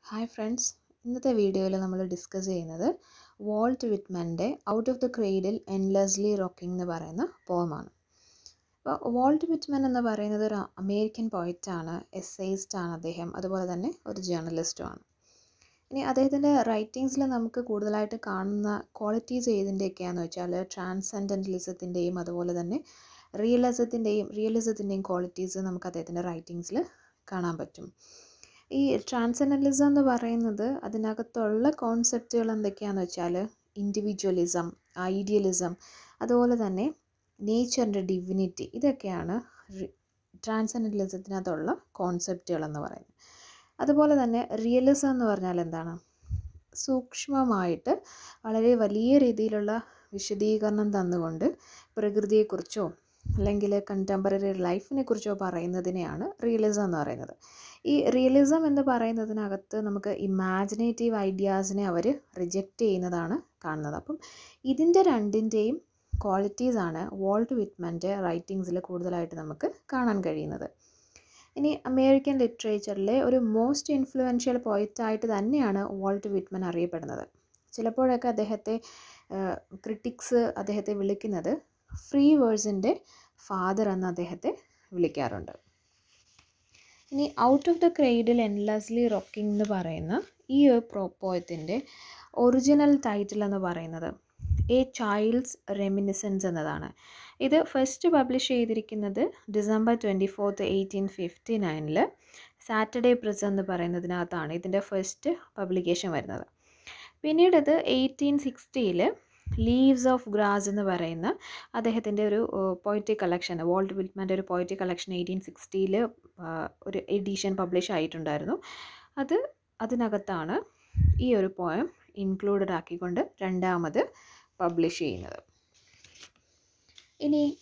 hi friends ഇന്നത്തെ വീഡിയോയിൽ നമ്മൾ ഡിസ്കസ് ചെയ്യുന്നത് വോൾട്ട് വിറ്റ്മൻ്റെ out of the cradle endlessly rocking എന്ന് പറയുന്ന പോമാണ് അപ്പോൾ വോൾട്ട് വിറ്റ്മൻ എന്ന് പറയുന്നത് ഒരു അമേരിക്കൻ പോയിറ്റാണ് എസ്സേയിസ്റ്റ് ആണ് അദ്ദേഹം അതുപോലെ തന്നെ ഒരു ജേർണലിസ്റ്റുമാണ് ഇനി അദ്ദേഹത്തിൻ്റെ റൈറ്റിങ്സിൽ നമുക്ക് കൂടുതലായിട്ട് കാണുന്ന ക്വാളിറ്റീസ് ഏതിൻ്റെയൊക്കെയാണെന്ന് വെച്ചാൽ ട്രാൻസെൻഡൻ്റലിസത്തിൻ്റെയും അതുപോലെ തന്നെ റിയലിസത്തിൻ്റെയും റിയലിസത്തിൻ്റെയും ക്വാളിറ്റീസ് നമുക്ക് അദ്ദേഹത്തിൻ്റെ റൈറ്റിങ്സിൽ കാണാൻ പറ്റും ഈ ട്രാൻസെൻഡലിസം എന്ന് പറയുന്നത് അതിനകത്തുള്ള കോൺസെപ്റ്റുകൾ എന്തൊക്കെയാണെന്ന് വെച്ചാൽ ഇൻഡിവിജ്വലിസം ഐഡിയലിസം അതുപോലെ തന്നെ നേച്ചറിൻ്റെ ഡിവിനിറ്റി ഇതൊക്കെയാണ് ട്രാൻസെൻഡലിസത്തിനകത്തുള്ള കോൺസെപ്റ്റുകൾ എന്ന് പറയുന്നത് അതുപോലെ തന്നെ റിയലിസം എന്ന് പറഞ്ഞാൽ എന്താണ് സൂക്ഷ്മമായിട്ട് വളരെ വലിയ രീതിയിലുള്ള വിശദീകരണം തന്നുകൊണ്ട് പ്രകൃതിയെക്കുറിച്ചോ അല്ലെങ്കിൽ കണ്ടംപററി ലൈഫിനെ കുറിച്ചോ പറയുന്നതിനെയാണ് റിയലിസം എന്ന് പറയുന്നത് ഈ റിയലിസം എന്ന് പറയുന്നതിനകത്ത് നമുക്ക് ഇമാജിനേറ്റീവ് ഐഡിയാസിനെ അവർ റിജക്റ്റ് ചെയ്യുന്നതാണ് കാണുന്നത് അപ്പം ഇതിൻ്റെ രണ്ടിൻ്റെയും ക്വാളിറ്റീസാണ് വോൾട്ട് വിറ്റ്മൻ്റെ റൈറ്റിങ്സിൽ കൂടുതലായിട്ട് നമുക്ക് കാണാൻ കഴിയുന്നത് ഇനി അമേരിക്കൻ ലിറ്ററേച്ചറിലെ ഒരു മോസ്റ്റ് ഇൻഫ്ലുവൻഷ്യൽ പോയിറ്റായിട്ട് തന്നെയാണ് വോൾട്ട് വിറ്റ്മൻ അറിയപ്പെടുന്നത് ചിലപ്പോഴൊക്കെ അദ്ദേഹത്തെ ക്രിട്ടിക്സ് അദ്ദേഹത്തെ വിളിക്കുന്നത് ഫ്രീ വേഴ്സിൻ്റെ ഫാദർ എന്ന് അദ്ദേഹത്തെ വിളിക്കാറുണ്ട് ഇനി out of the cradle endlessly rocking എന്ന് പറയുന്ന ഈ ഒരു പ്രോപ്പോയത്തിൻ്റെ ഒറിജിനൽ ടൈറ്റിൽ എന്ന് പറയുന്നത് എ ചൈൽഡ്സ് റെമിനിസൻസ് എന്നതാണ് ഇത് ഫസ്റ്റ് പബ്ലിഷ് ചെയ്തിരിക്കുന്നത് December twenty fourth eighteen fifty നയനിൽ സാറ്റർഡേ പ്രസ് എന്ന് പറയുന്നതിനകത്താണ് ഇതിൻ്റെ ഫസ്റ്റ് പബ്ലിക്കേഷൻ വരുന്നത് പിന്നീട് ഇത് എയ്റ്റീൻ സിക്സ്റ്റിയിൽ ലീവ്സ് ഓഫ് ഗ്രാസ് എന്ന് പറയുന്ന അദ്ദേഹത്തിൻ്റെ ഒരു പോയിറ്റിക് കളക്ഷൻ വോൾട്ട് വിൽറ്റ്മാൻ്റെ ഒരു പോയിറ്റിക് കളക്ഷൻ എയ്റ്റീൻ സിക്സ്റ്റിയിൽ ഒരു എഡിഷൻ പബ്ലിഷ് ആയിട്ടുണ്ടായിരുന്നു അത് അതിനകത്താണ് ഈ ഒരു പോയം ഇൻക്ലൂഡഡ് ആക്കിക്കൊണ്ട് രണ്ടാമത് പബ്ലിഷ് ചെയ്യുന്നത് ഇനി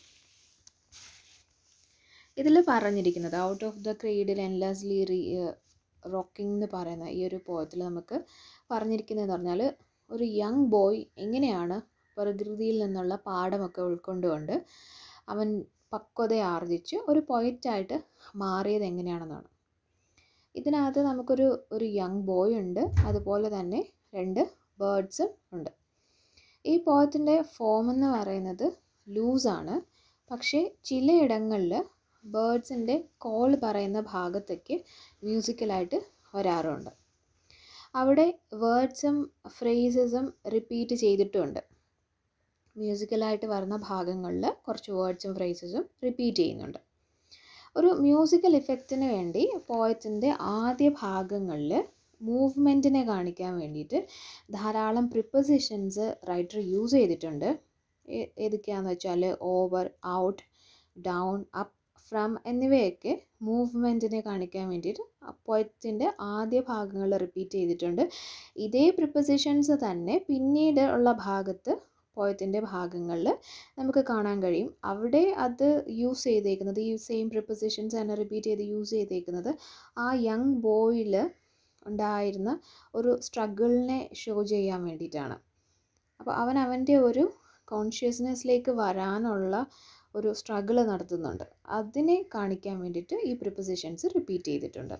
ഇതിൽ പറഞ്ഞിരിക്കുന്നത് out of the cradle endlessly re rocking എന്ന് പറയുന്ന ഈ ഒരു പോയത്തിൽ നമുക്ക് പറഞ്ഞിരിക്കുന്നതെന്ന് പറഞ്ഞാൽ ഒരു യങ് ബോയ് എങ്ങനെയാണ് പ്രകൃതിയിൽ നിന്നുള്ള പാഠമൊക്കെ ഉൾക്കൊണ്ടുകൊണ്ട് അവൻ പക്വത ആർജിച്ച് ഒരു പൊയറ്റായിട്ട് മാറിയത് എങ്ങനെയാണെന്നാണ് ഇതിനകത്ത് നമുക്കൊരു ഒരു യങ് ബോയ് ഉണ്ട് അതുപോലെ തന്നെ രണ്ട് ബേർഡ്സും ഉണ്ട് ഈ പോയത്തിൻ്റെ ഫോം എന്ന് പറയുന്നത് ലൂസാണ് പക്ഷേ ചിലയിടങ്ങളിൽ ബേർഡ്സിൻ്റെ കോൾ പറയുന്ന ഭാഗത്തേക്ക് മ്യൂസിക്കലായിട്ട് വരാറുണ്ട് അവിടെ വേർഡ്സും ഫ്രേസസും റിപ്പീറ്റ് ചെയ്തിട്ടുമുണ്ട് മ്യൂസിക്കലായിട്ട് വരുന്ന ഭാഗങ്ങളിൽ കുറച്ച് വേർഡ്സും ഫ്രേസസും റിപ്പീറ്റ് ചെയ്യുന്നുണ്ട് ഒരു മ്യൂസിക്കൽ ഇഫക്റ്റിന് വേണ്ടി പോയത്തിൻ്റെ ആദ്യ ഭാഗങ്ങളിൽ മൂവ്മെൻറ്റിനെ കാണിക്കാൻ വേണ്ടിയിട്ട് ധാരാളം പ്രിപ്പസിഷൻസ് റൈറ്റർ യൂസ് ചെയ്തിട്ടുണ്ട് ഏതൊക്കെയാണെന്ന് വെച്ചാൽ over out down up from എന്നിവയൊക്കെ മൂവ്മെൻറ്റിനെ കാണിക്കാൻ വേണ്ടിയിട്ട് പോയത്തിൻ്റെ ആദ്യ ഭാഗങ്ങൾ റിപ്പീറ്റ് ചെയ്തിട്ടുണ്ട് ഇതേ പ്രിപ്പസിഷൻസ് തന്നെ പിന്നീട് ഉള്ള ഭാഗത്ത് പോയത്തിൻ്റെ ഭാഗങ്ങളിൽ നമുക്ക് കാണാൻ കഴിയും അവിടെ അത് യൂസ് ചെയ്തേക്കുന്നത് ഈ സെയിം പ്രിപ്പസിഷൻസ് തന്നെ റിപ്പീറ്റ് ചെയ്ത് യൂസ് ചെയ്തേക്കുന്നത് ആ യങ് ബോയിൽ ഉണ്ടായിരുന്ന ഒരു സ്ട്രഗിളിനെ ഷോ ചെയ്യാൻ വേണ്ടിയിട്ടാണ് അപ്പോൾ അവൻ അവൻ്റെ ഒരു കോൺഷ്യസ്നെസ്സിലേക്ക് വരാനുള്ള ഒരു സ്ട്രഗിൾ നടത്തുന്നുണ്ട് അതിനെ കാണിക്കാൻ വേണ്ടിയിട്ട് ഈ പ്രിപ്പസിഷൻസ് റിപ്പീറ്റ് ചെയ്തിട്ടുണ്ട്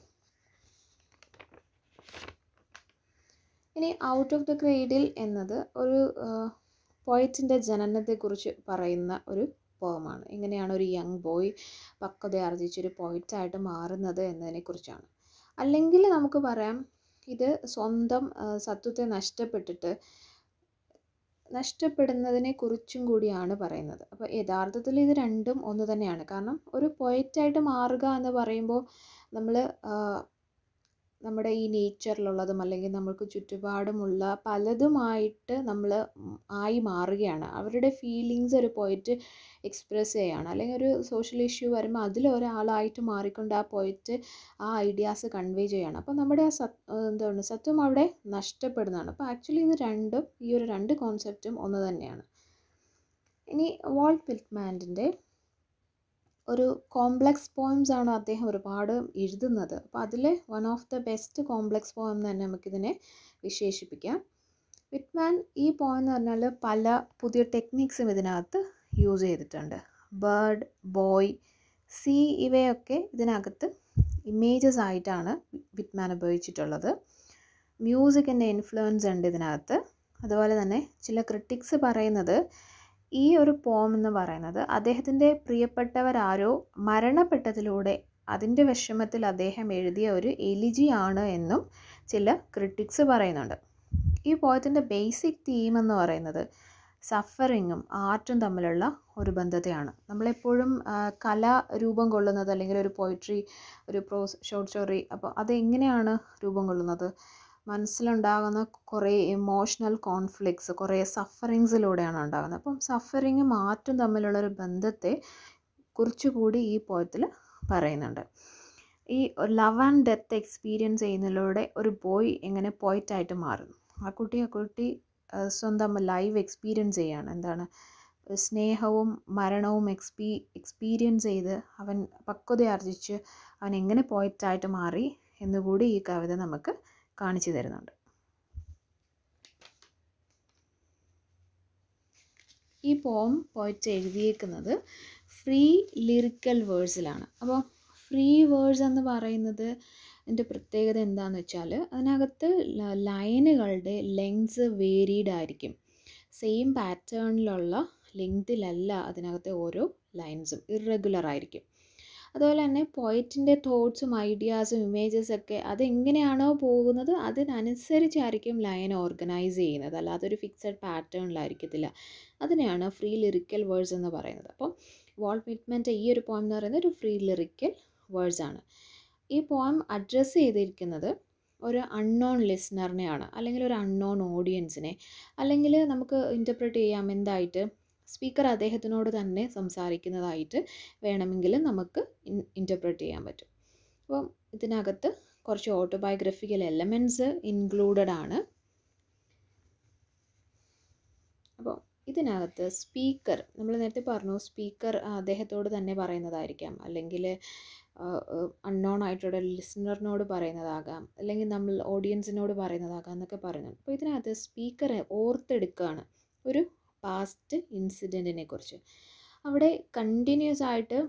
ഇനി ഔട്ട് ഓഫ് ദ ക്രെയ്ഡിൽ എന്നത് ഒരു പോയറ്റിൻ്റെ ജനനത്തെക്കുറിച്ച് പറയുന്ന ഒരു പോമാണ് എങ്ങനെയാണ് ഒരു യങ് ബോയ് പക്വത ആർജിച്ചൊരു പോയിറ്റായിട്ട് മാറുന്നത് എന്നതിനെക്കുറിച്ചാണ് അല്ലെങ്കിൽ നമുക്ക് പറയാം ഇത് സ്വന്തം സത്വത്തെ നഷ്ടപ്പെട്ടിട്ട് നഷ്ടപ്പെടുന്നതിനെ കുറിച്ചും കൂടിയാണ് പറയുന്നത് അപ്പോൾ യഥാർത്ഥത്തിൽ ഇത് രണ്ടും ഒന്ന് തന്നെയാണ് കാരണം ഒരു പൊയറ്റായിട്ട് മാറുക എന്ന് പറയുമ്പോൾ നമ്മൾ നമ്മുടെ ഈ നേച്ചറിലുള്ളതും അല്ലെങ്കിൽ നമുക്ക് ചുറ്റുപാടുമുള്ള പലതുമായിട്ട് നമ്മൾ ആയി മാറുകയാണ് അവരുടെ ഫീലിങ്സ് ഒരു പോയിറ്റ് എക്സ്പ്രസ് ചെയ്യുകയാണ് അല്ലെങ്കിൽ ഒരു സോഷ്യൽ ഇഷ്യൂ വരുമ്പോൾ അതിലൊരാളായിട്ട് മാറിക്കൊണ്ട് ആ പോയിറ്റ് ആ ഐഡിയാസ് കൺവേ ചെയ്യുകയാണ് അപ്പോൾ നമ്മുടെ ആ സത് എന്താണ് സത്വം അവിടെ നഷ്ടപ്പെടുന്നതാണ് അപ്പോൾ ആക്ച്വലി ഇത് രണ്ടും ഈ ഒരു രണ്ട് കോൺസെപ്റ്റും ഒന്ന് തന്നെയാണ് ഇനി വാൾട്ട് വിൽറ്റ്മാൻഡിൻ്റെ ഒരു കോംപ്ലക്സ് പോയിംസ് ആണ് അദ്ദേഹം ഒരുപാട് എഴുതുന്നത് അപ്പോൾ അതിൽ one of the best complex poem എന്ന് തന്നെ നമുക്കിതിനെ വിശേഷിപ്പിക്കാം വിറ്റ്മാൻ ഈ പോയം എന്ന് പറഞ്ഞാൽ പല പുതിയ ടെക്നിക്സും ഇതിനകത്ത് യൂസ് ചെയ്തിട്ടുണ്ട് ബേർഡ് ബോയ് സീ ഇവയൊക്കെ ഇതിനകത്ത് ഇമേജസ് ആയിട്ടാണ് വിറ്റ്മാൻ ഉപയോഗിച്ചിട്ടുള്ളത് മ്യൂസിക്കിൻ്റെ ഇൻഫ്ലുവൻസ് ഉണ്ട് ഇതിനകത്ത് അതുപോലെ തന്നെ ചില ക്രിട്ടിക്സ് പറയുന്നത് ഈ ഒരു പോം എന്ന് പറയുന്നത് അദ്ദേഹത്തിൻ്റെ പ്രിയപ്പെട്ടവരാരോ മരണപ്പെട്ടതിലൂടെ അതിൻ്റെ വിഷമത്തിൽ അദ്ദേഹം എഴുതിയ ഒരു എലിജി ആണ് എന്നും ചില ക്രിട്ടിക്സ് പറയുന്നുണ്ട് ഈ പോയത്തിൻ്റെ ബേസിക് തീം എന്ന് പറയുന്നത് സഫറിങ്ങും ആർട്ടും തമ്മിലുള്ള ഒരു ബന്ധത്തെയാണ് നമ്മളെപ്പോഴും ആ, കല രൂപം കൊള്ളുന്നത് അല്ലെങ്കിൽ ഒരു പോയിട്രി ഒരു പ്രോസ് ഷോർട്ട് സ്റ്റോറി അപ്പോൾ അതെങ്ങനെയാണ് രൂപം കൊള്ളുന്നത് മനസ്സിലുണ്ടാകുന്ന കുറേ ഇമോഷണൽ കോൺഫ്ലിക്ട്സ് കുറേ സഫറിങ്സിലൂടെയാണ് ഉണ്ടാകുന്നത് അപ്പം സഫറിങ്ങും ആർട്ടും തമ്മിലുള്ള ഒരു ബന്ധത്തെ കുറിച്ചുകൂടി ഈ പോയത്തിൽ പറയുന്നുണ്ട് ഈ ലവ് ആൻഡ് ഡെത്ത് എക്സ്പീരിയൻസ് ചെയ്യുന്നതിലൂടെ ഒരു ബോയ് എങ്ങനെ പോയിറ്റായിട്ട് മാറുന്നു ആ കുട്ടി ആ കുട്ടി ആ, സ്വന്തം ലൈവ് എക്സ്പീരിയൻസ് ചെയ്യാണ് എന്താണ് സ്നേഹവും മരണവും എക്സ്പീ എക്സ്പീരിയൻസ് ചെയ്ത് അവൻ പക്വതയാർജിച്ച് അവൻ എങ്ങനെ പോയിറ്റായിട്ട് മാറി എന്നുകൂടി ഈ കവിത നമുക്ക് കാണിച്ചു തരുന്നുണ്ട് ഈ പോം പോയിറ്റ് എഴുതിയേക്കുന്നത് ഫ്രീ ലിറിക്കൽ വേഴ്സിലാണ് അപ്പോൾ ഫ്രീ വേഴ്സ് എന്ന് പറയുന്നത് അതിൻ്റെ പ്രത്യേകത എന്താണെന്ന് വെച്ചാൽ അതിനകത്ത് ലൈനുകളുടെ ലെങ്സ് വേരീഡ് ആയിരിക്കും സെയിം പാറ്റേണിലുള്ള ലെങ്തിലല്ല അതിനകത്തെ ഓരോ ലൈൻസും ഇറഗുലർ ആയിരിക്കും അതുപോലെ തന്നെ പോയിറ്റിൻ്റെ തോട്ട്സും ഐഡിയാസും ഇമേജസ് ഒക്കെ അതെങ്ങനെയാണോ പോകുന്നത് അതിനനുസരിച്ചായിരിക്കും ലൈൻ ഓർഗനൈസ് ചെയ്യുന്നത് അല്ലാതെ ഒരു ഫിക്സഡ് പാറ്റേണിലായിരിക്കത്തില്ല അതിനെയാണ് ഫ്രീ ലിറിക്കൽ വേഴ്സ് എന്ന് പറയുന്നത് അപ്പം വാൾ വിറ്റ്മെൻ്റെ ഈ ഒരു പോയം എന്ന് പറയുന്നത് ഒരു ഫ്രീ ലിറിക്കൽ വേഴ്സ് ആണ് ഈ പോയം അഡ്രസ്സ് ചെയ്തിരിക്കുന്നത് ഒരു അൺനോൺ ലിസ്ണറിനെയാണ് അല്ലെങ്കിൽ ഒരു അൺനോൺ ഓഡിയൻസിനെ അല്ലെങ്കിൽ നമുക്ക് ഇൻ്റർപ്രറ്റ് ചെയ്യാം എന്തായിട്ട് സ്പീക്കർ അദ്ദേഹത്തിനോട് തന്നെ സംസാരിക്കുന്നതായിട്ട് വേണമെങ്കിൽ നമുക്ക് ഇൻ്റർപ്രറ്റ് ചെയ്യാൻ പറ്റും അപ്പം ഇതിനകത്ത് കുറച്ച് ഓട്ടോബയോഗ്രഫിക്കൽ എലമെൻറ്റ്സ് ഇൻക്ലൂഡഡ് ആണ് അപ്പോൾ ഇതിനകത്ത് സ്പീക്കർ നമ്മൾ നേരത്തെ പറഞ്ഞു സ്പീക്കർ അദ്ദേഹത്തോട് തന്നെ പറയുന്നതായിരിക്കാം അല്ലെങ്കിൽ അൺനോൺ ആയിട്ടുള്ള ലിസണറിനോട് പറയുന്നതാകാം അല്ലെങ്കിൽ നമ്മൾ ഓഡിയൻസിനോട് പറയുന്നതാകാം എന്നൊക്കെ പറയുന്നുണ്ട് അപ്പോൾ ഇതിനകത്ത് സ്പീക്കർ ഓർത്തെടുക്കുകയാണ് ഒരു പാസ്റ്റ് ഇൻസിഡൻറ്റിനെ കുറിച്ച് അവിടെ കണ്ടിന്യൂസ് ആയിട്ട്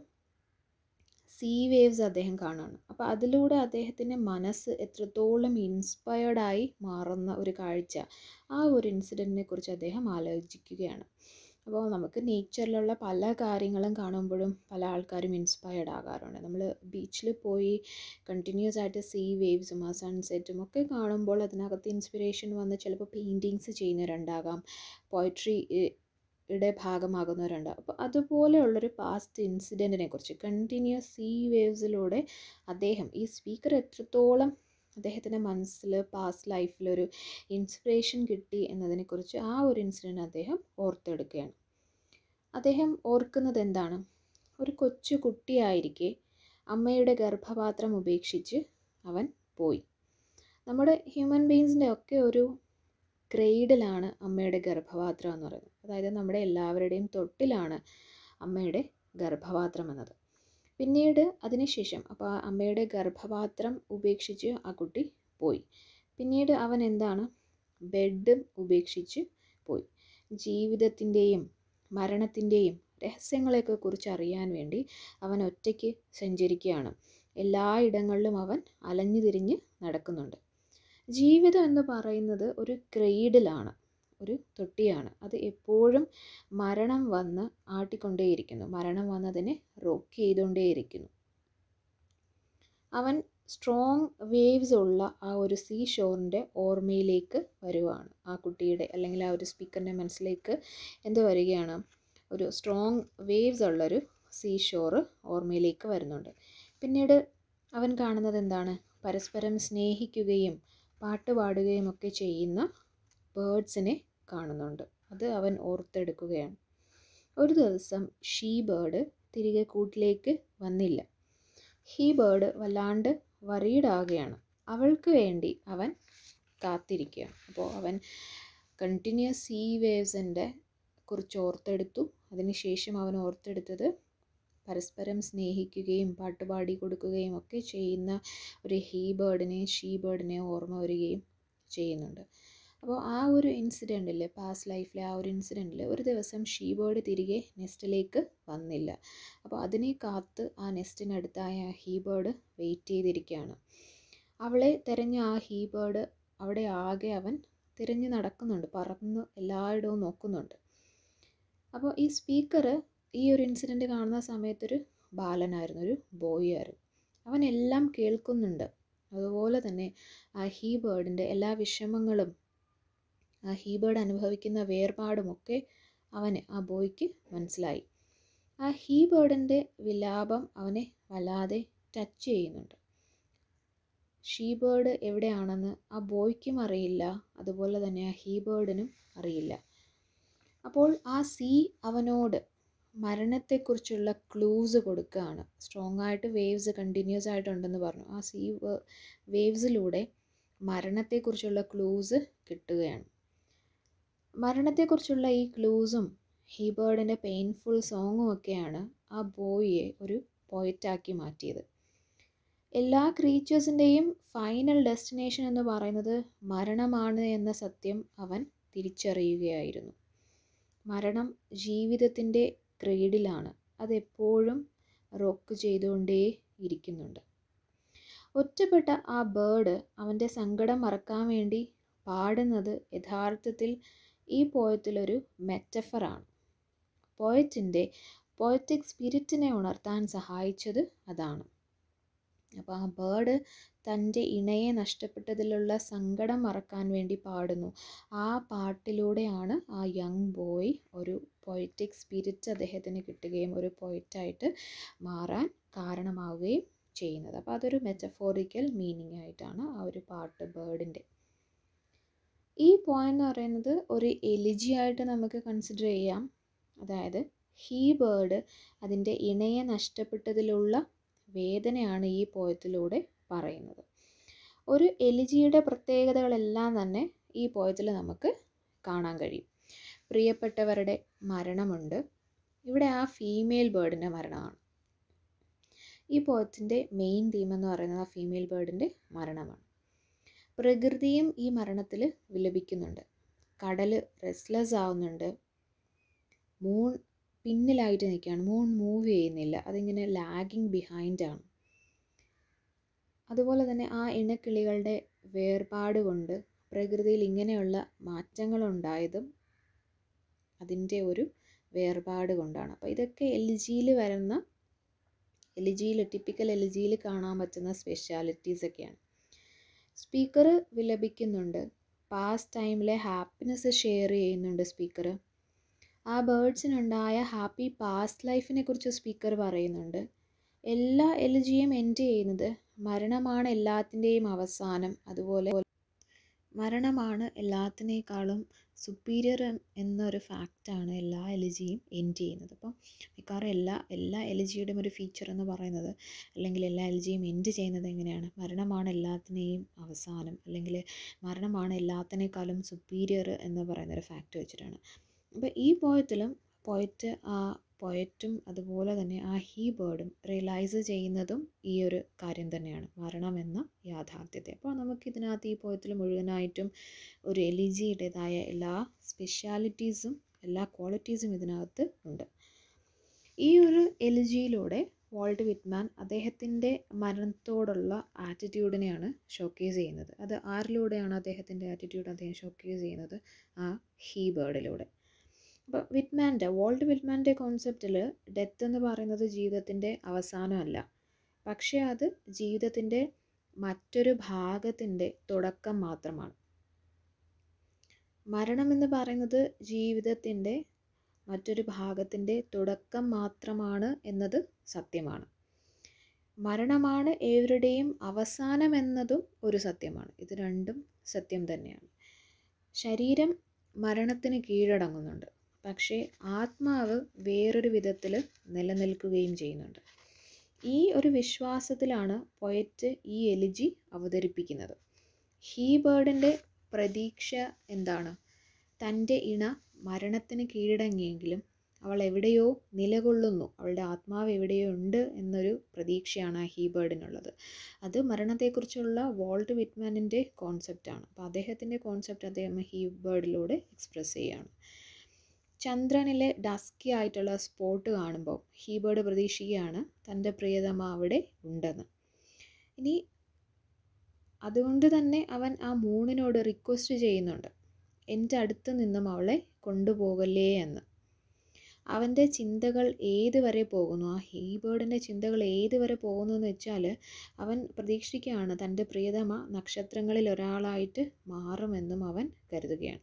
സീ വേവ്സ് അദ്ദേഹം കാണുകയാണ് അപ്പോൾ അതിലൂടെ അദ്ദേഹത്തിൻ്റെ മനസ്സ് എത്രത്തോളം ഇൻസ്പയർഡായി മാറുന്ന ഒരു കാഴ്ച ആ ഒരു ഇൻസിഡൻറ്റിനെ കുറിച്ച് അദ്ദേഹം ആലോചിക്കുകയാണ് അപ്പോൾ നമുക്ക് നേച്ചറിലുള്ള പല കാര്യങ്ങളും കാണുമ്പോഴും പല ആൾക്കാരും ഇൻസ്പയർഡ് ആകാറുണ്ട് നമ്മൾ ബീച്ചിൽ പോയി കണ്ടിന്യൂസ് ആയിട്ട് സീ വേവ്സും ആ സൺസെറ്റും ഒക്കെ കാണുമ്പോൾ അതിനകത്ത് ഇൻസ്പിറേഷൻ വന്ന് ചിലപ്പോൾ പെയിൻറ്റിങ്സ് ചെയ്യുന്നവരുണ്ടാകാം പോയട്രി യുടെ ഭാഗമാകുന്നവരുണ്ട് അപ്പോൾ അതുപോലെയുള്ളൊരു പാസ്റ്റ് ഇൻസിഡൻറ്റിനെ കുറിച്ച് കണ്ടിന്യൂസ് സീ വേവ്സിലൂടെ അദ്ദേഹം ഈ സ്പീക്കർ എത്രത്തോളം അദ്ദേഹത്തിൻ്റെ മനസ്സിൽ പാസ്റ്റ് ലൈഫിലൊരു ഇൻസ്പിറേഷൻ കിട്ടി എന്നതിനെക്കുറിച്ച് ആ ഒരു ഇൻസിഡൻറ്റ് അദ്ദേഹം ഓർത്തെടുക്കുകയാണ് അദ്ദേഹം ഓർക്കുന്നത് എന്താണ് ഒരു കൊച്ചു കുട്ടിയായിരിക്കെ അമ്മയുടെ ഗർഭപാത്രം ഉപേക്ഷിച്ച് അവൻ പോയി നമ്മുടെ ഹ്യൂമൻ ബീങ്സിൻ്റെ ഒക്കെ ഒരു ക്രെയ്ഡിലാണ് അമ്മയുടെ ഗർഭപാത്രം എന്ന് പറയുന്നത് അതായത് നമ്മുടെ എല്ലാവരുടെയും തൊട്ടിലാണ് അമ്മയുടെ ഗർഭപാത്രം എന്നത് പിന്നീട് അതിനുശേഷം അപ്പോൾ ആ അമ്മയുടെ ഗർഭപാത്രം ഉപേക്ഷിച്ച് ആ കുട്ടി പോയി പിന്നീട് അവൻ എന്താണ് ബെഡും ഉപേക്ഷിച്ച് പോയി ജീവിതത്തിൻ്റെയും മരണത്തിൻ്റെയും രഹസ്യങ്ങളെയൊക്കെ കുറിച്ച് അറിയാൻ വേണ്ടി അവൻ ഒറ്റയ്ക്ക് സഞ്ചരിക്കുകയാണ് എല്ലായിടങ്ങളിലും അവൻ അലഞ്ഞു തിരിഞ്ഞ് നടക്കുന്നുണ്ട് ജീവിതം എന്ന് പറയുന്നത് ഒരു ക്രെയ്ഡിലാണ് ഒരു തൊട്ടിയാണ് അത് എപ്പോഴും മരണം വന്ന് ആട്ടിക്കൊണ്ടേയിരിക്കുന്നു മരണം വന്നതിനെ റോക്ക് ചെയ്തുകൊണ്ടേയിരിക്കുന്നു അവൻ സ്ട്രോങ് വേവ്സ് ഉള്ള ആ ഒരു സീ ഷോറിൻ്റെ ഓർമ്മയിലേക്ക് വരുവാണ് ആ കുട്ടിയുടെ അല്ലെങ്കിൽ ആ ഒരു സ്പീക്കറിൻ്റെ മനസ്സിലേക്ക് എന്ത് വരികയാണ് ഒരു സ്ട്രോങ് വേവ്സ് ഉള്ളൊരു സീ ഷോറ് ഓർമ്മയിലേക്ക് വരുന്നുണ്ട് പിന്നീട് അവൻ കാണുന്നത് എന്താണ് പരസ്പരം സ്നേഹിക്കുകയും പാട്ട് പാടുകയും ഒക്കെ ചെയ്യുന്ന ബേർഡ്സിനെ കാണുന്നുണ്ട് അത് അവൻ ഓർത്തെടുക്കുകയാണ് ഒരു ദിവസം ഷീ ബേർഡ് തിരികെ കൂട്ടിലേക്ക് വന്നില്ല ഹീ ബേർഡ് വല്ലാണ്ട് വറീഡാകുകയാണ് അവൾക്ക് വേണ്ടി അവൻ കാത്തിരിക്കുകയാണ് അപ്പോൾ അവൻ കണ്ടിന്യൂസ് സീ വേവ്സിൻ്റെ കുറിച്ച് ഓർത്തെടുത്തു അതിനുശേഷം അവൻ ഓർത്തെടുത്തത് പരസ്പരം സ്നേഹിക്കുകയും പാട്ടുപാടി കൊടുക്കുകയും ഒക്കെ ചെയ്യുന്ന ഒരു ഹീ ബേർഡിനെ ഷീ ബേർഡിനെ ഓർമ്മ വരികയും ചെയ്യുന്നുണ്ട് അപ്പോൾ ആ ഒരു ഇൻസിഡൻറ്റിൽ പാസ്റ്റ് ലൈഫിലെ ആ ഒരു ഇൻസിഡൻറ്റിൽ ഒരു ദിവസം ഷീ ബേർഡ് തിരികെ നെസ്റ്റിലേക്ക് വന്നില്ല അപ്പോൾ അതിനെ കാത്ത് ആ നെസ്റ്റിനടുത്തായ ആ ഹീ ബേർഡ് വെയിറ്റ് ചെയ്തിരിക്കുകയാണ് അവളെ തിരഞ്ഞ ആ ഹീ ബേർഡ് അവിടെ ആകെ അവൻ തിരഞ്ഞു നടക്കുന്നുണ്ട് പറന്ന് എല്ലായിടവും നോക്കുന്നുണ്ട് അപ്പോൾ ഈ സ്പീക്കർ ഈ ഒരു ഇൻസിഡൻറ്റ് കാണുന്ന സമയത്തൊരു ബാലനായിരുന്നു ഒരു ബോയ് ആയിരുന്നു അവൻ എല്ലാം കേൾക്കുന്നുണ്ട് അതുപോലെ തന്നെ ആ ഹീ ബേർഡിൻ്റെ എല്ലാ വിഷമങ്ങളും ആ ഹീ ബേർഡ് അനുഭവിക്കുന്ന വേർപാടുമൊക്കെ അവന് ആ ബോയ്ക്ക് മനസ്സിലായി ആ ഹീ ബേർഡിൻ്റെ വിലാപം അവനെ വല്ലാതെ ടച്ച് ചെയ്യുന്നുണ്ട് ഷീ ബേർഡ് എവിടെയാണെന്ന് ആ ബോയ്ക്കും അറിയില്ല അതുപോലെ തന്നെ ആ ഹീ ബേർഡിനും അറിയില്ല അപ്പോൾ ആ സീ അവനോട് മരണത്തെക്കുറിച്ചുള്ള ക്ലൂസ് കൊടുക്കുകയാണ് സ്ട്രോങ് ആയിട്ട് വേവ്സ് കണ്ടിന്യൂസ് ആയിട്ടുണ്ടെന്ന് പറഞ്ഞു ആ സീ വേവ്സിലൂടെ മരണത്തെക്കുറിച്ചുള്ള ക്ലൂസ് കിട്ടുകയാണ് മരണത്തെക്കുറിച്ചുള്ള ഈ ക്ലൂസും ഹീബേർഡിൻ്റെ പെയിൻഫുൾ സോങ്ങും ഒക്കെയാണ് ആ ബോയിയെ ഒരു പോയറ്റാക്കി മാറ്റിയത് എല്ലാ ക്രീച്ചേഴ്സിൻ്റെയും ഫൈനൽ ഡെസ്റ്റിനേഷൻ എന്ന് പറയുന്നത് മരണമാണ് എന്ന സത്യം അവൻ തിരിച്ചറിയുകയായിരുന്നു മരണം ജീവിതത്തിൻ്റെ ക്രീഡിലാണ് അതെപ്പോഴും റോക്ക് ചെയ്തുകൊണ്ടേ ഇരിക്കുന്നുണ്ട് ഒറ്റപ്പെട്ട ആ ബേർഡ് അവൻ്റെ സങ്കടം മറക്കാൻ വേണ്ടി പാടുന്നത് യഥാർത്ഥത്തിൽ ഈ പോയത്തിലൊരു മെറ്റഫറാണ് പോയറ്റിൻ്റെ പോയറ്റിക് സ്പിരിറ്റിനെ ഉണർത്താൻ സഹായിച്ചത് അതാണ് അപ്പോൾ ആ ബേർഡ് തൻ്റെ ഇണയെ നഷ്ടപ്പെട്ടതിലുള്ള സങ്കടം മറക്കാൻ വേണ്ടി പാടുന്നു ആ പാട്ടിലൂടെയാണ് ആ യങ് ബോയ് ഒരു പൊയറ്റിക് സ്പിരിറ്റ് അദ്ദേഹത്തിന് കിട്ടുകയും ഒരു പൊയറ്റായിട്ട് മാറാൻ കാരണമാവുകയും ചെയ്യുന്നത് അപ്പോൾ അതൊരു മെറ്റഫോറിക്കൽ മീനിങ് ആയിട്ടാണ് ആ ഒരു പാട്ട് ബേർഡിൻ്റെ ഈ പോയം എന്ന് പറയുന്നത് ഒരു എലിജി ആയിട്ട് നമുക്ക് കൺസിഡർ ചെയ്യാം അതായത് ഹീ ബേർഡ് അതിൻ്റെ ഇണയെ നഷ്ടപ്പെട്ടതിലുള്ള വേദനയാണ് ഈ പോയത്തിലൂടെ പറയുന്നത് ഒരു എലിജിയുടെ പ്രത്യേകതകളെല്ലാം തന്നെ ഈ പോയത്തിൽ നമുക്ക് കാണാൻ കഴിയും പ്രിയപ്പെട്ടവരുടെ മരണമുണ്ട് ഇവിടെ ആ ഫീമെയിൽ ബേർഡിൻ്റെ മരണമാണ് ഈ പോയത്തിൻ്റെ മെയിൻ തീം എന്ന് പറയുന്നത് ആ ഫീമെയിൽ ബേർഡിൻ്റെ മരണമാണ് പ്രകൃതിയും ഈ മരണത്തിൽ വിലപിക്കുന്നുണ്ട് കടൽ റെസ്ലെസ് ആവുന്നുണ്ട് മൂൺ പിന്നിലായിട്ട് നിൽക്കുകയാണ് മൂൺ മൂവ് ചെയ്യുന്നില്ല അതിങ്ങനെ ലാഗിങ് ബിഹൈൻഡ് ആണ് അതുപോലെ തന്നെ ആ ഇണക്കിളികളുടെ വേർപാട് കൊണ്ട് പ്രകൃതിയിൽ ഇങ്ങനെയുള്ള മാറ്റങ്ങളുണ്ടായതും അതിൻ്റെ ഒരു വേർപാട് കൊണ്ടാണ് അപ്പോൾ ഇതൊക്കെ എൽ ജിയിൽ വരുന്ന എൽ ജിയിൽ ടിപ്പിക്കൽ എൽ ജിയിൽ കാണാൻ പറ്റുന്ന സ്പെഷ്യാലിറ്റീസ് ഒക്കെയാണ് സ്പീക്കർ വിലപിക്കുന്നുണ്ട് പാസ്റ്റ് ടൈമിലെ ഹാപ്പിനെസ് ഷെയർ ചെയ്യുന്നുണ്ട് സ്പീക്കർ ആ ബേർഡ്സിനുണ്ടായ ഹാപ്പി പാസ്റ്റ് ലൈഫിനെ കുറിച്ച് സ്പീക്കർ പറയുന്നുണ്ട് എല്ലാ എലിജിയും എൻഡ് ചെയ്യുന്നത് മരണമാണ് എല്ലാത്തിൻ്റെയും അവസാനം അതുപോലെ മരണമാണ് എല്ലാത്തിനേക്കാളും സുപ്പീരിയർ എന്നൊരു ഫാക്റ്റാണ് എല്ലാ എലിജിയും എൻഡ് ചെയ്യുന്നത് അപ്പം മിക്കവാറും എല്ലാ എല്ലാ എലിജിയുടെയും ഒരു ഫീച്ചർ എന്ന് പറയുന്നത് അല്ലെങ്കിൽ എല്ലാ എലിജിയും എൻഡ് ചെയ്യുന്നത് എങ്ങനെയാണ് മരണമാണ് എല്ലാത്തിനെയും അവസാനം അല്ലെങ്കിൽ മരണമാണ് എല്ലാത്തിനേക്കാളും സുപ്പീരിയർ എന്ന് പറയുന്ന ഒരു ഫാക്റ്റ് വെച്ചിട്ടാണ് അപ്പോൾ ഈ പോയത്തിലും പോയറ്റ് ആ പോയറ്റും അതുപോലെ തന്നെ ആ ഹീ ബേർഡും റിയലൈസ് ചെയ്യുന്നതും ഈ ഒരു കാര്യം തന്നെയാണ് മരണമെന്ന യാഥാർത്ഥ്യത്തെ അപ്പോൾ നമുക്ക് ഇതിനകത്ത് ഈ പോയത്തിൽ മുഴുവനായിട്ടും ഒരു എലിജിയുടേതായ എല്ലാ സ്പെഷ്യാലിറ്റീസും എല്ലാ ക്വാളിറ്റീസും ഇതിനകത്ത് ഉണ്ട് ഈ ഒരു എലിജിയിലൂടെ വാൾട്ട് വിറ്റ്മാൻ അദ്ദേഹത്തിൻ്റെ മരണത്തോടുള്ള ആറ്റിറ്റ്യൂഡിനെയാണ് ഷോക്കേസ് ചെയ്യുന്നത് അത് ആരിലൂടെയാണ് അദ്ദേഹത്തിൻ്റെ ആറ്റിറ്റ്യൂഡ് അദ്ദേഹം ഷോക്കേസ് ചെയ്യുന്നത് ആ ഹീ ബേർഡിലൂടെ അപ്പോൾ വിറ്റ്മാൻ്റെ വോൾട്ട് വിറ്റ്മാൻ്റെ കോൺസെപ്റ്റിൽ ഡെത്ത് എന്ന് പറയുന്നത് ജീവിതത്തിൻ്റെ അവസാനമല്ല പക്ഷേ അത് ജീവിതത്തിൻ്റെ മറ്റൊരു ഭാഗത്തിൻ്റെ തുടക്കം മാത്രമാണ് മരണം എന്ന് പറയുന്നത് ജീവിതത്തിൻ്റെ മറ്റൊരു ഭാഗത്തിൻ്റെ തുടക്കം മാത്രമാണ് എന്നത് സത്യമാണ് മരണമാണ് ഏവരുടെയും അവസാനം എന്നതും ഒരു സത്യമാണ് ഇത് രണ്ടും സത്യം തന്നെയാണ് ശരീരം മരണത്തിന് കീഴടങ്ങുന്നുണ്ട് പക്ഷേ ആത്മാവ് വേറൊരു വിധത്തിൽ നിലനിൽക്കുകയും ചെയ്യുന്നുണ്ട് ഈ ഒരു വിശ്വാസത്തിലാണ് പൊയറ്റ് ഈ എലിജി അവതരിപ്പിക്കുന്നത് ഹീ ബേർഡിൻ്റെ പ്രതീക്ഷ എന്താണ് തൻ്റെ ഇണ മരണത്തിന് കീഴടങ്ങിയെങ്കിലും അവൾ എവിടെയോ നിലകൊള്ളുന്നു അവളുടെ ആത്മാവ് എവിടെയോ ഉണ്ട് എന്നൊരു പ്രതീക്ഷയാണ് ആ ഹീ ബേർഡിനുള്ളത് അത് മരണത്തെക്കുറിച്ചുള്ള വോൾട്ട് വിറ്റ്മാനിൻ്റെ കോൺസെപ്റ്റാണ് അപ്പോൾ അദ്ദേഹത്തിൻ്റെ കോൺസെപ്റ്റ് അദ്ദേഹം ഹീ ബേർഡിലൂടെ എക്സ്പ്രസ് ചെയ്യുകയാണ് ചന്ദ്രനിലെ ഡസ്കി ആയിട്ടുള്ള സ്പോട്ട് കാണുമ്പോൾ ഹീബേർഡ് പ്രതീക്ഷിക്കുകയാണ് തൻ്റെ പ്രിയതമ അവിടെ ഉണ്ടെന്ന് ഇനി അതുകൊണ്ട് തന്നെ അവൻ ആ മൂണിനോട് റിക്വസ്റ്റ് ചെയ്യുന്നുണ്ട് എൻ്റെ അടുത്ത് നിന്നും അവളെ കൊണ്ടുപോകല്ലേ എന്ന് അവൻ്റെ ചിന്തകൾ ഏത് വരെ പോകുന്നു ആ ഹീബേർഡിൻ്റെ ചിന്തകൾ ഏത് വരെ പോകുന്നു എന്ന് വെച്ചാൽ അവൻ പ്രതീക്ഷിക്കുകയാണ് തൻ്റെ പ്രിയതമ നക്ഷത്രങ്ങളിൽ ഒരാളായിട്ട് മാറുമെന്നും അവൻ കരുതുകയാണ്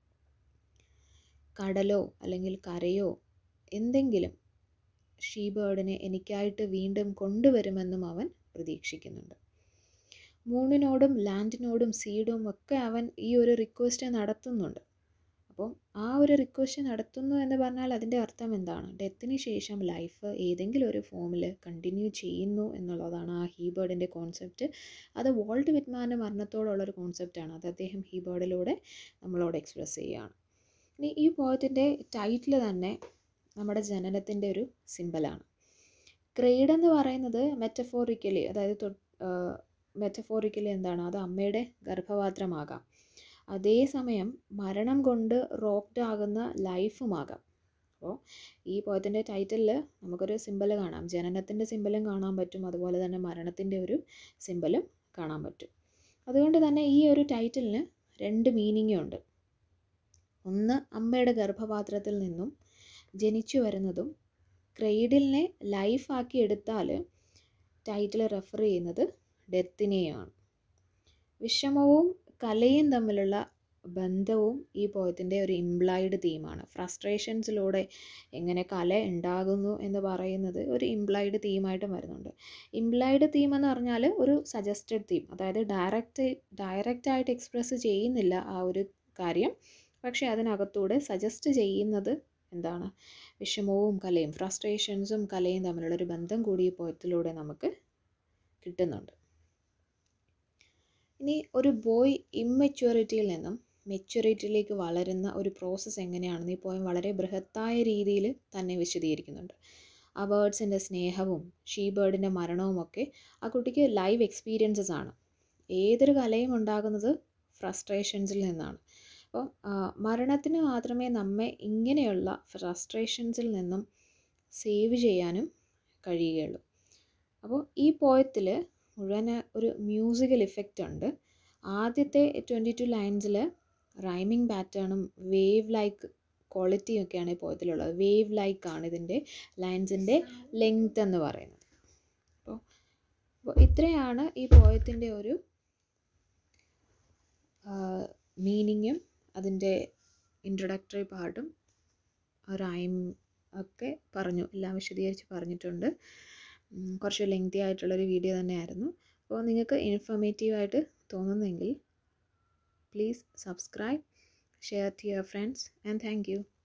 കടലോ അല്ലെങ്കിൽ കരയോ എന്തെങ്കിലും ഷീബേർഡിനെ എനിക്കായിട്ട് വീണ്ടും കൊണ്ടുവരുമെന്നും അവൻ പ്രതീക്ഷിക്കുന്നുണ്ട് മൂണിനോടും ലാൻഡിനോടും സീഡും ഒക്കെ അവൻ ഈ ഒരു റിക്വസ്റ്റ് നടത്തുന്നുണ്ട് അപ്പോൾ ആ ഒരു റിക്വസ്റ്റ് നടത്തുന്നു എന്ന് പറഞ്ഞാൽ അതിൻ്റെ അർത്ഥം എന്താണ് ഡെത്തിന് ശേഷം ലൈഫ് ഏതെങ്കിലും ഒരു ഫോമിൽ കണ്ടിന്യൂ ചെയ്യുന്നു എന്നുള്ളതാണ് ആ ഹീബേർഡിൻ്റെ കോൺസെപ്റ്റ് അത് വോൾട്ട് വിറ്റ്മാൻ്റെ മരണത്തോടുള്ളൊരു കോൺസെപ്റ്റാണ് അത് അദ്ദേഹം ഹീബേർഡിലൂടെ നമ്മളോട് എക്സ്പ്രസ് ചെയ്യുകയാണ് ഇനി ഈ പോയത്തിൻ്റെ ടൈറ്റിൽ തന്നെ നമ്മുടെ ജനനത്തിൻ്റെ ഒരു സിമ്പലാണ് ക്രെയ്ഡ് എന്ന് പറയുന്നത് മെറ്റഫോറിക്കലി അതായത് മെറ്റഫോറിക്കലി എന്താണ് അത് അമ്മയുടെ ഗർഭപാത്രമാകാം അതേസമയം മരണം കൊണ്ട് റോക്ഡ് ആകുന്ന ലൈഫുമാകാം അപ്പോൾ ഈ പോയത്തിൻ്റെ ടൈറ്റിലിൽ നമുക്കൊരു സിമ്പൽ കാണാം ജനനത്തിൻ്റെ സിമ്പലും കാണാൻ പറ്റും അതുപോലെ തന്നെ മരണത്തിൻ്റെ ഒരു സിമ്പലും കാണാൻ പറ്റും അതുകൊണ്ട് തന്നെ ഈ ഒരു ടൈറ്റിലിന് രണ്ട് മീനിങ്ങും ഉണ്ട് ഒന്ന് അമ്മയുടെ ഗർഭപാത്രത്തിൽ നിന്നും ജനിച്ചു വരുന്നതും ക്രെയ്ഡിലിനെ ലൈഫാക്കി എടുത്താൽ ടൈറ്റിൽ റെഫർ ചെയ്യുന്നത് ഡെത്തിനെയാണ് വിഷമവും കലയും തമ്മിലുള്ള ബന്ധവും ഈ പോയത്തിൻ്റെ ഒരു ഇംപ്ലൈഡ് തീമാണ് ഫ്രസ്ട്രേഷൻസിലൂടെ എങ്ങനെ കല ഉണ്ടാകുന്നു എന്ന് പറയുന്നത് ഒരു ഇംപ്ലൈഡ് തീമായിട്ട് വരുന്നുണ്ട് ഇംപ്ലൈഡ് തീം എന്ന് പറഞ്ഞാൽ ഒരു സജസ്റ്റഡ് തീം അതായത് ഡയറക്റ്റ് ഡയറക്റ്റായിട്ട് എക്സ്പ്രസ് ചെയ്യുന്നില്ല ആ ഒരു കാര്യം പക്ഷേ അതിനകത്തൂടെ സജസ്റ്റ് ചെയ്യുന്നത് എന്താണ് വിഷമവും കലയും ഫ്രസ്ട്രേഷൻസും കലയും തമ്മിലുള്ളൊരു ബന്ധം കൂടി ഈ പോയത്തിലൂടെ നമുക്ക് കിട്ടുന്നുണ്ട് ഇനി ഒരു ബോയ് ഇമ്മെച്യൂരിറ്റിയിൽ നിന്നും മെച്യൂരിറ്റിയിലേക്ക് വളരുന്ന ഒരു പ്രോസസ്സ് എങ്ങനെയാണെന്ന് ഈ പോയം വളരെ ബൃഹത്തായ രീതിയിൽ തന്നെ വിശദീകരിക്കുന്നുണ്ട് ആ ബേർഡ്സിൻ്റെ സ്നേഹവും ഷീ ബേർഡിൻ്റെ മരണവും ഒക്കെ ആ കുട്ടിക്ക് ലൈവ് എക്സ്പീരിയൻസസ് ആണ് ഏതൊരു കലയും ഉണ്ടാകുന്നത് ഫ്രസ്ട്രേഷൻസിൽ നിന്നാണ് അപ്പോൾ മരണത്തിന് മാത്രമേ നമ്മെ ഇങ്ങനെയുള്ള ഫ്രസ്ട്രേഷൻസിൽ നിന്നും സേവ് ചെയ്യാനും കഴിയുകയുള്ളൂ അപ്പോൾ ഈ പോയത്തിൽ മുഴുവൻ ഒരു മ്യൂസിക്കൽ ഇഫക്റ്റ് ഉണ്ട് ആദ്യത്തെ ട്വൻറ്റി ടു ലൈൻസിൽ റൈമിംഗ് പാറ്റേണും വേവ് ലൈക്ക് ക്വാളിറ്റിയും ഒക്കെയാണ് ഈ പോയത്തിലുള്ളത് വേവ് ലൈക്ക് ആണ് ഇതിൻ്റെ ലൈൻസിൻ്റെ ലെങ്ത് എന്ന് പറയുന്നത് അപ്പോൾ അപ്പോൾ ഇത്രയാണ് ഈ പോയത്തിൻ്റെ ഒരു മീനിങ്ങും അതിൻ്റെ ഇൻട്രൊഡക്ടറി പാർട്ടും റൈം ഒക്കെ പറഞ്ഞു എല്ലാം വിശദീകരിച്ച് പറഞ്ഞിട്ടുണ്ട് കുറച്ച് ലെങ്തി ആയിട്ടുള്ളൊരു വീഡിയോ തന്നെയായിരുന്നു അപ്പോൾ നിങ്ങൾക്ക് ഇൻഫോർമേറ്റീവായിട്ട് തോന്നുന്നെങ്കിൽ please subscribe share to your friends and thank U